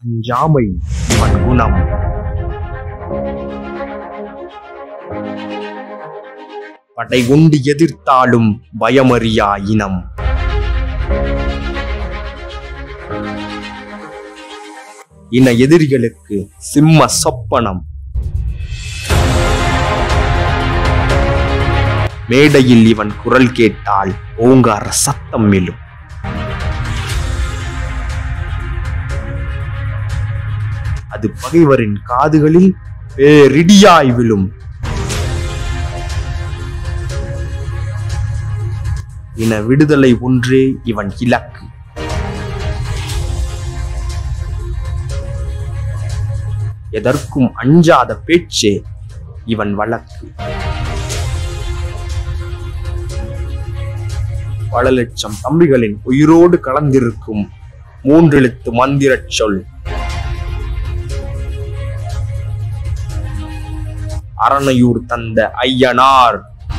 அஞ்சாமை இவன் குணம் படை கொண்டு எதிர்த்தாலும் பயமறியா இனம் இன எதிரிகளுக்கு சிம்ம சொப்பனம் மேடையில் இவன் குரல் கேட்டால் ஓங்கார சத்தம் எழும் அது பகைவரின் காதுகளில் பேரிடியாய் விழும் இன விடுதலை ஒன்றே இவன் இலக்கு எதற்கும் அஞ்சாத பேச்சே இவன் வழக்கு பல லட்சம் தம்பிகளின் உயிரோடு கலந்திருக்கும் மூன்றெழுத்து மந்திரச் சொல் அரணையூர் தந்த ஐயனார்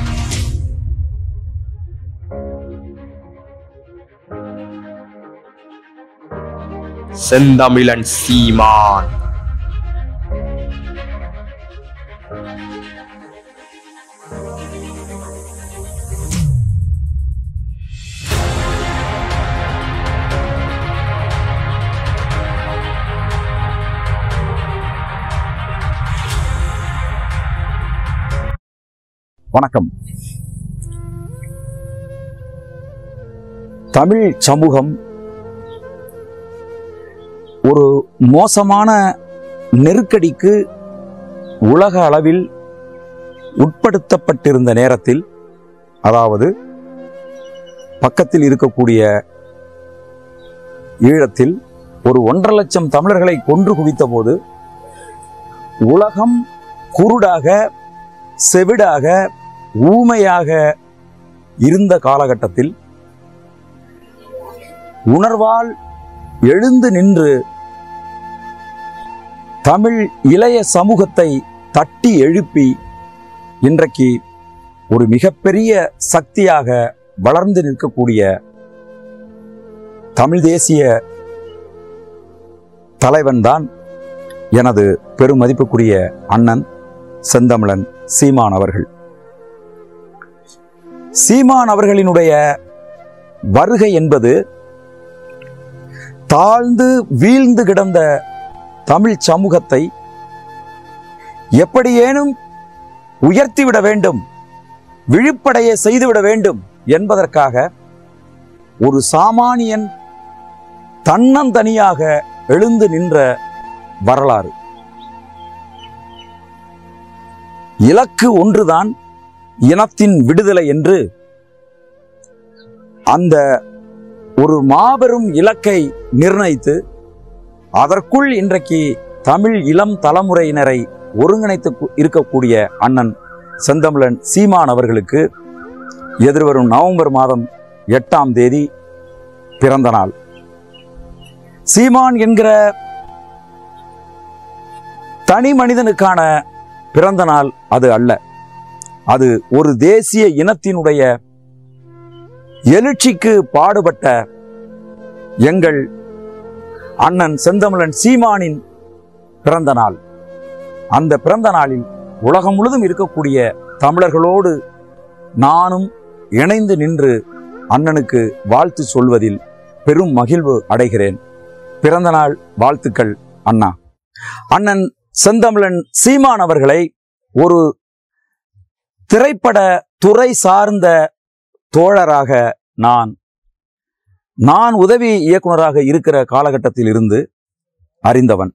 செந்தமிழன் சீமான் வணக்கம் தமிழ் சமூகம் ஒரு மோசமான நெருக்கடிக்கு உலக அளவில் உட்படுத்தப்பட்டிருந்த நேரத்தில் அதாவது பக்கத்தில் இருக்கக்கூடிய ஈழத்தில் ஒரு ஒன்றரை லட்சம் தமிழர்களை கொன்று குவித்த போது உலகம் குருடாக செவிடாக ஊமையாக இருந்த காலகட்டத்தில் உணர்வால் எழுந்து நின்று தமிழ் இளைய சமூகத்தை தட்டி எழுப்பி இன்றைக்கு ஒரு மிகப்பெரிய சக்தியாக வளர்ந்து நிற்கக்கூடிய தமிழ் தேசிய தலைவன்தான் எனது பெருமதிப்புக்குரிய அண்ணன் செந்தமிழன் சீமான் அவர்கள் சீமான் அவர்களினுடைய வருகை என்பது தாழ்ந்து வீழ்ந்து கிடந்த தமிழ் சமூகத்தை எப்படியேனும் உயர்த்திவிட வேண்டும் விழிப்படைய செய்துவிட வேண்டும் என்பதற்காக ஒரு சாமானியன் தன்னந்தனியாக எழுந்து நின்ற வரலாறு இலக்கு ஒன்றுதான் இனத்தின் விடுதலை என்று அந்த ஒரு மாபெரும் இலக்கை நிர்ணயித்து அதற்குள் இன்றைக்கு தமிழ் இளம் தலைமுறையினரை ஒருங்கிணைத்து கு- இருக்கக்கூடிய அண்ணன் செந்தமிழன் சீமான் அவர்களுக்கு எதிர்வரும் நவம்பர் மாதம் எட்டாம் தேதி பிறந்த நாள் சீமான் என்கிற தனி மனிதனுக்கான பிறந்த நாள் அது அல்ல அது ஒரு தேசிய இனத்தினுடைய எழுச்சிக்கு பாடுபட்ட எங்கள் அண்ணன் செந்தமிழன் சீமானின் பிறந்த நாள் அந்த பிறந்த நாளில் உலகம் முழுதும் இருக்கக்கூடிய தமிழர்களோடு நானும் இணைந்து நின்று அண்ணனுக்கு வாழ்த்து சொல்வதில் பெரும் மகிழ்வு அடைகிறேன் பிறந்த நாள் வாழ்த்துக்கள் அண்ணா அண்ணன் செந்தமிழன் சீமான் அவர்களை ஒரு திரைப்பட துறை சார்ந்த தோழராக நான் நான் உதவி இயக்குனராக இருக்கிற காலகட்டத்தில் இருந்து அறிந்தவன்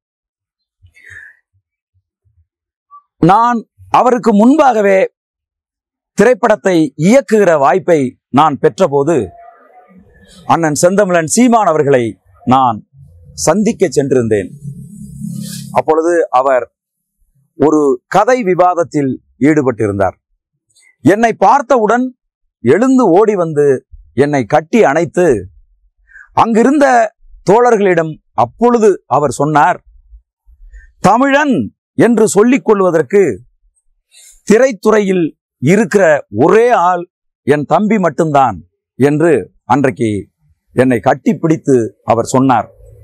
நான் அவருக்கு முன்பாகவே திரைப்படத்தை இயக்குகிற வாய்ப்பை நான் பெற்றபோது அண்ணன் செந்தமிழன் சீமான் அவர்களை நான் சந்திக்க சென்றிருந்தேன் அப்பொழுது அவர் ஒரு கதை விவாதத்தில் ஈடுபட்டிருந்தார் என்னை பார்த்தவுடன் எழுந்து ஓடி வந்து என்னை கட்டி அணைத்து அங்கிருந்த தோழர்களிடம் அப்பொழுது அவர் சொன்னார் தமிழன் என்று சொல்லிக் கொள்வதற்கு திரைத்துறையில் இருக்கிற ஒரே ஆள் என் தம்பி மட்டும்தான் என்று அன்றைக்கு என்னை கட்டி பிடித்து அவர் சொன்னார்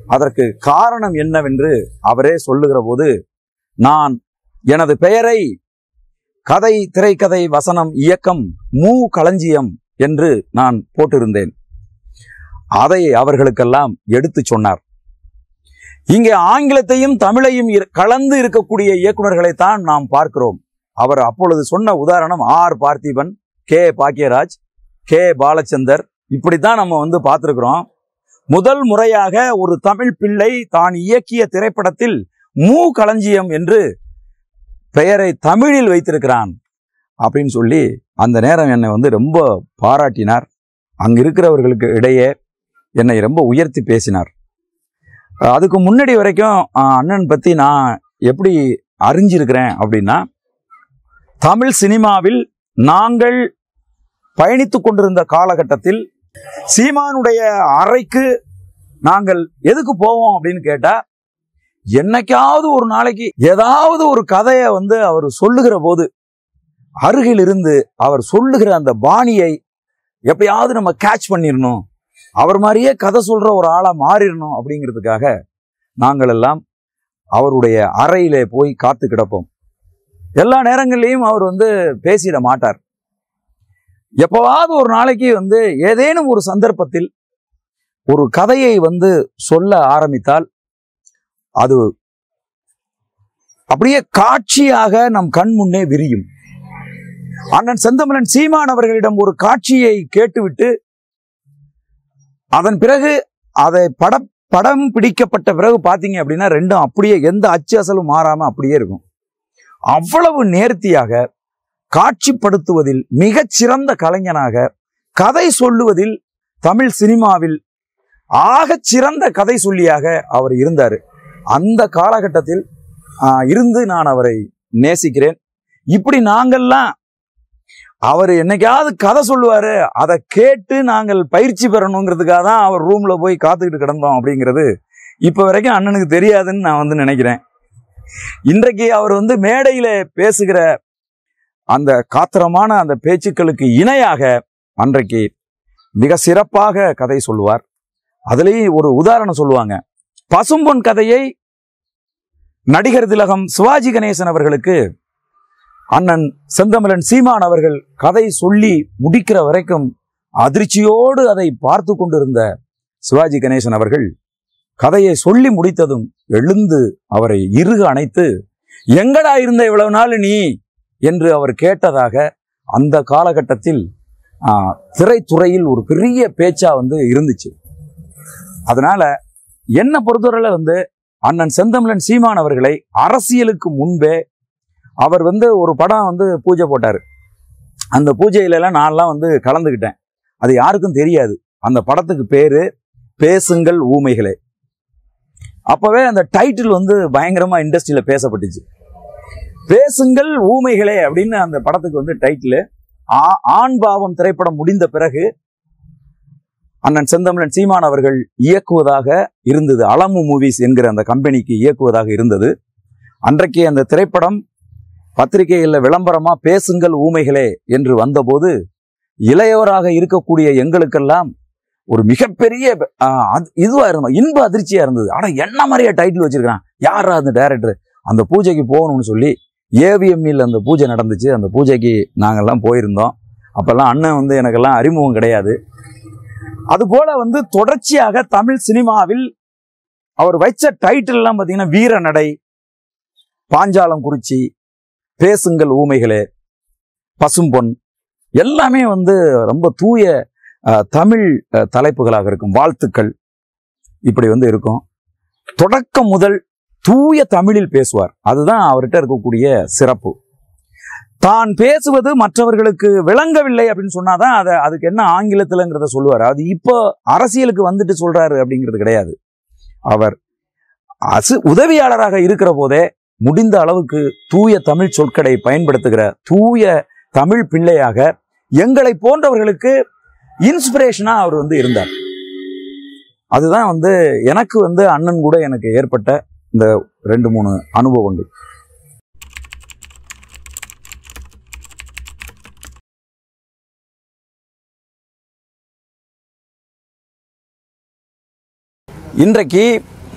அதற்கு காரணம் என்னவென்று அவரே சொல்லுகிற போது நான் எனது பெயரை கதை திரைக்கதை வசனம் இயக்கம் மூ களஞ்சியம் என்று நான் போட்டிருந்தேன் அதை அவர்களுக்கெல்லாம் எடுத்து சொன்னார் இங்கே ஆங்கிலத்தையும் தமிழையும் இரு- கலந்து இருக்கக்கூடிய இயக்குனர்களைத்தான் நாம் பார்க்கிறோம் அவர் அப்பொழுது சொன்ன உதாரணம் R Parthiban K Bhagyaraj K Balachander இப்படித்தான் நம்ம வந்து பார்த்திருக்கிறோம் முதல் முறையாக ஒரு தமிழ் பிள்ளை தான் இயக்கிய திரைப்படத்தில் மூ களஞ்சியம் என்று பெயரை தமிழில் வைத்திருக்கிறான் அப்படின்னு சொல்லி அந்த நேரம் என்னை வந்து ரொம்ப பாராட்டினார் அங்க இருக்கிறவர்களுக்கு இடையே என்னை ரொம்ப உயர்த்தி பேசினார் அஹ் அதுக்கு முன்னாடி வரைக்கும் அஹ், அண்ணன் பத்தி நான் எப்படி அறிஞ்சிருக்கிறேன் அப்படின்னா தமிழ் சினிமாவில் நாங்கள் பயணித்துக் கொண்டிருந்த காலகட்டத்தில் சீமானுடைய அறைக்கு நாங்கள் எதுக்கு போவோம் அப்படின்னு கேட்டா என்னைக்காவது ஒரு நாளைக்கு ஏதாவது ஒரு கதையை வந்து அவர் சொல்லுகிற போது அருகில் இருந்து அவர் சொல்லுகிற அந்த பாணியை எப்படியாவது நம்ம கேட்ச் பண்ணிடணும் அவர் மாதிரியே கதை சொல்ற ஒரு ஆளா மாறிடணும் அப்படிங்கிறதுக்காக நாங்கள் எல்லாம் அவருடைய அறையிலே போய் காத்து கிடப்போம் எல்லா நேரங்கள்லையும் அவர் வந்து பேசிட மாட்டார் எப்பவாவது ஒரு நாளைக்கு வந்து ஏதேனும் ஒரு சந்தர்ப்பத்தில் ஒரு கதையை வந்து சொல்ல ஆரம்பித்தால் அது அப்படியே காட்சியாக நம் கண் முன்னே விரியும் அண்ணன் செந்தமிழன் சீமான் அவர்களிடம் ஒரு காட்சியை கேட்டுவிட்டு அதன் பிறகு அதை படம் படம் பிடிக்கப்பட்ட பிறகு பாத்தீங்க அப்படின்னா ரெண்டும் அப்படியே எந்த அச்சு அசலும் மாறாம அப்படியே இருக்கும் அவ்வளவு நேர்த்தியாக காட்சிப்படுத்துவதில் மிகச் சிறந்த கலைஞனாக கதை சொல்லுவதில் தமிழ் சினிமாவில் ஆகச் சிறந்த கதை சொல்லியாக அவர் இருந்தார் அந்த காலகட்டத்தில் ஆஹ், இருந்து நான் அவரை நேசிக்கிறேன் இப்படி நாங்கள்லாம் அவர் என்னைக்காவது கதை சொல்லுவாரு அதை கேட்டு நாங்கள் பயிற்சி பெறணுங்கிறதுக்காக தான் அவர் ரூம்ல போய் காத்துக்கிட்டு கிடந்தோம் அப்படிங்கிறது இப்ப வரைக்கும் அண்ணனுக்கு தெரியாதுன்னு நான் வந்து நினைக்கிறேன் இன்றைக்கு அவர் வந்து மேடையில பேசுகிற அந்த காத்திரமான அந்த பேச்சுக்களுக்கு இணையாக அன்றைக்கு மிக சிறப்பாக கதை சொல்லுவார் அதுலேயும் ஒரு உதாரணம் சொல்லுவாங்க பசும்பொன் கதையை நடிகர் திலகம் சிவாஜி கணேசன் அவர்களுக்கு அண்ணன் செந்தமிழன் சீமான் அவர்கள் கதை சொல்லி முடிக்கிற வரைக்கும் அதிர்ச்சியோடு அதை பார்த்து கொண்டிருந்த சிவாஜி கணேசன் அவர்கள் கதையை சொல்லி முடித்ததும் எழுந்து அவரை இறுக அணைத்து எங்கடா இருந்த இவ்வளவு நாள் நீ என்று அவர் கேட்டதாக அந்த காலகட்டத்தில் ஆ, திரைத்துறையில் ஒரு பெரிய பேச்சா வந்து இருந்துச்சு அதனால என்ன பொறுத்தவரையில வந்து அண்ணன் செந்தமிழன் சீமான் அவர்களை அரசியலுக்கு முன்பே அவர் வந்து ஒரு படம் வந்து பூஜை போட்டார் அந்த பூஜையில எல்லாம் நான்லாம் வந்து கலந்துக்கிட்டேன் அது யாருக்கும் தெரியாது அந்த படத்துக்கு பேரு பேசுங்கள் ஊமைகளே அப்பவே அந்த டைட்டில் வந்து பயங்கரமா இண்டஸ்ட்ரியில பேசப்பட்டுச்சு பேசுங்கள் ஊமைகளே அப்படின்னு அந்த படத்துக்கு வந்து டைட்டில் ஆண் பாவம் திரைப்படம் முடிந்த பிறகு அண்ணன் செந்தமிழன் சீமான் அவர்கள் இயக்குவதாக இருந்தது அலமு மூவிஸ் என்கிற அந்த கம்பெனிக்கு இயக்குவதாக இருந்தது அன்றைக்கு அந்த திரைப்படம் பத்திரிகையில் விளம்பரமா பேசுங்கள் ஊமைகளே என்று வந்தபோது இளையவராக இருக்கக்கூடிய எங்களுக்கெல்லாம் ஒரு மிகப்பெரிய ஆஹ், அது- இதுவா இருந்தோம் இன்ப அதிர்ச்சியா இருந்தது ஆனா என்ன மாதிரியா டைட்டில் வச்சிருக்கான் யாரா அந்த டைரக்டர் அந்த பூஜைக்கு போகணும்னு சொல்லி ஏவிஎம்மில் அந்த பூஜை நடந்துச்சு அந்த பூஜைக்கு நாங்கெல்லாம் போயிருந்தோம் அப்பெல்லாம் அண்ணன் வந்து எனக்கெல்லாம் அறிமுகம் கிடையாது அதுபோல வந்து தொடர்ச்சியாக தமிழ் சினிமாவில் அவர் வச்ச டைட்டில் எல்லாம் பார்த்தீங்கன்னா வீரநடை பாஞ்சாலம் குறிச்சி பேசுங்கள் ஊமைகளே பசும்பொன் எல்லாமே வந்து ரொம்ப தூய அஹ், தமிழ் அஹ், தலைப்புகளாக இருக்கும் வாழ்த்துக்கள் இப்படி வந்து இருக்கும் தொடக்கம் முதல் தூய தமிழில் பேசுவார் அதுதான் அவர்கிட்ட இருக்கக்கூடிய சிறப்பு தான் பேசுவது மற்றவர்களுக்கு விளங்கவில்லை அப்படின்னு சொன்னாதான் அதை அதுக்கு என்ன ஆங்கிலத்திலங்கிறத சொல்லுவார் அது இப்போ அரசியலுக்கு வந்துட்டு சொல்றாரு அப்படிங்கிறது கிடையாது அவர் அசு உதவியாளராக இருக்கிற போதே முடிந்த அளவுக்கு தூய தமிழ் சொற்களை பயன்படுத்துகிற தூய தமிழ் பிள்ளையாக எங்களை போன்றவர்களுக்கு இன்ஸ்பிரேஷனா அவர் வந்து இருந்தார் அதுதான் வந்து எனக்கு வந்து அண்ணன் கூட எனக்கு ஏற்பட்ட இந்த ரெண்டு மூணு அனுபவங்கள் இன்றைக்கு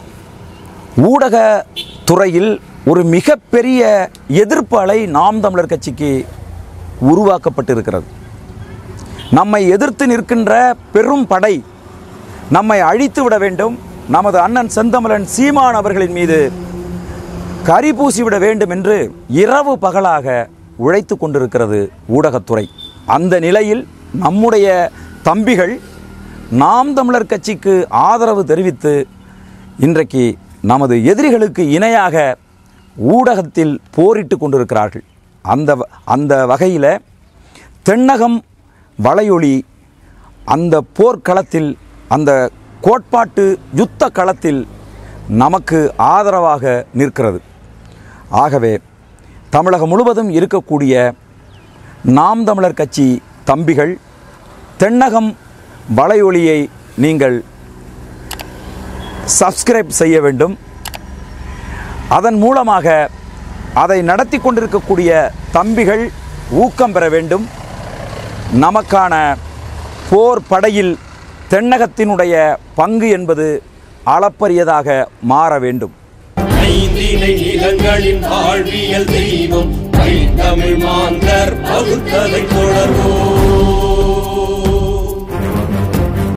ஊடக துறையில் ஒரு மிகப்பெரிய எதிர்ப்பு அலை நாம் தமிழர் கட்சிக்கு உருவாக்கப்பட்டிருக்கிறது நம்மை எதிர்த்து நிற்கின்ற பெரும் படை நம்மை அழித்து விட வேண்டும் நமது அண்ணன் செந்தமிழன் சீமான் அவர்களின் மீது கரி பூசிவிட வேண்டும் என்று இரவு பகலாக உழைத்து கொண்டிருக்கிறது ஊடகத்துறை அந்த நிலையில் நம்முடைய தம்பிகள் நாம் தமிழர் கட்சிக்கு ஆதரவு தெரிவித்து இன்றைக்கு நமது எதிரிகளுக்கு இணையாக ஊடகத்தில் போரிட்டு கொண்டிருக்கிறார்கள் அந்த வ- அந்த வகையில் தென்னகம் வலையொலி அந்த போர்க்களத்தில் அந்த கோட்பாட்டு யுத்த களத்தில் நமக்கு ஆதரவாக நிற்கிறது ஆகவே தமிழகம் முழுவதும் இருக்கக்கூடிய நாம் தமிழர் கட்சி தம்பிகள் தென்னகம் வலையொலியை நீங்கள் சப்ஸ்கிரைப் செய்ய வேண்டும் அதன் மூலமாக அதை நடத்தி கொண்டிருக்கக்கூடிய தம்பிகள் ஊக்கம் பெற வேண்டும் நமக்கான போர் படையில் தென்னகத்தினுடைய பங்கு என்பது அளப்பரியதாக மாற வேண்டும் ஐந்தினை நிலங்களின் வாழ்வியல் தெய்வம் தமிழ் மாந்தர் பகுத்தலை தொடர்வோம்